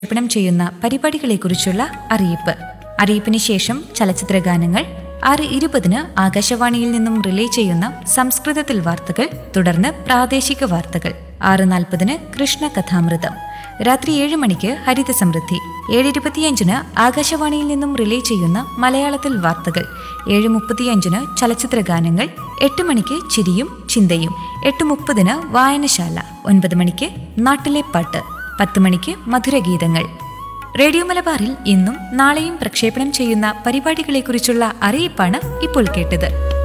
പ്രക്ഷേപണം ചെയ്യുന്ന പരിപാടികളെക്കുറിച്ചുള്ള അറിയിപ്പ് അറിയിപ്പിന് ശേഷം ചലച്ചിത്ര ഗാനങ്ങൾ ആറ് ഇരുപതിന് ആകാശവാണിയിൽ നിന്നും റിലേ ചെയ്യുന്ന സംസ്കൃതത്തിൽ വാർത്തകൾ തുടർന്ന് പ്രാദേശിക വാർത്തകൾ ആറ് നാൽപ്പതിന് കൃഷ്ണ കഥാമൃതം രാത്രി ഏഴ് മണിക്ക് ഹരിത സമൃദ്ധി ഏഴ് ഇരുപത്തിയഞ്ചിന് ആകാശവാണിയിൽ നിന്നും റിലേ ചെയ്യുന്ന മലയാളത്തിൽ വാർത്തകൾ ഏഴ് മുപ്പത്തിയഞ്ചിന് ചലച്ചിത്ര ഗാനങ്ങൾ എട്ട് മണിക്ക് ചിരിയും ചിന്തയും എട്ട് മുപ്പതിന് വായനശാല ഒൻപത് മണിക്ക് നാട്ടിലെ പാട്ട് പത്ത് മണിക്ക് മധുരഗീതങ്ങൾ റേഡിയോ മലബാറിൽ ഇന്നും നാളെയും പ്രക്ഷേപണം ചെയ്യുന്ന പരിപാടികളെക്കുറിച്ചുള്ള അറിയിപ്പാണ് ഇപ്പോൾ കേട്ടത്